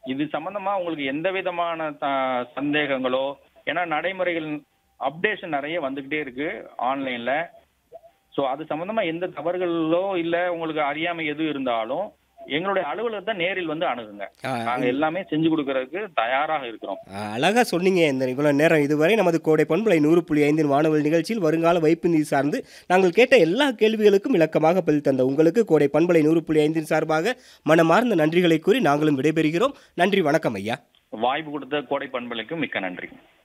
இது சம்பந்தமா உங்களுக்கு எந்த விதமான த- சந்தேகங்களோ ஏன்னா நடைமுறைகள் அப்டேஷன் நிறைய வந்துகிட்டே இருக்கு ஆன்லைன்ல ஸோ அது சம்பந்தமா எந்த தவறுகளோ இல்ல உங்களுக்கு அறியாமை எது இருந்தாலும் எங்களுடைய அலுவலகத்தை நேரில் வந்து அணுகுங்க ஆ, நாங்க எல்லாமே செஞ்சு கொடுக்கறதுக்கு தயாராக இருக்கிறோம் ஆ, அழகா சொன்னீங்க இந்த இவ்வளோ நேரம் இதுவரை நமது கோடை பண்பலை நூறு புள்ளி ஐந்தின் வானொலி நிகழ்ச்சியில் வருங்கால வைப்பு நிதி சார்ந்து நாங்கள் கேட்ட எல்லா கேள்விகளுக்கும் விளக்கமாக பதில் தந்த உங்களுக்கு கோடை பண்பலை நூறு புள்ளி ஐந்தின் சார்பாக மனமார்ந்த நன்றிகளை கூறி நாங்களும் விடைபெறுகிறோம் நன்றி வணக்கம் ஐயா வாய்ப்பு கொடுத்த கோடை பண்பலைக்கு மிக்க நன்றி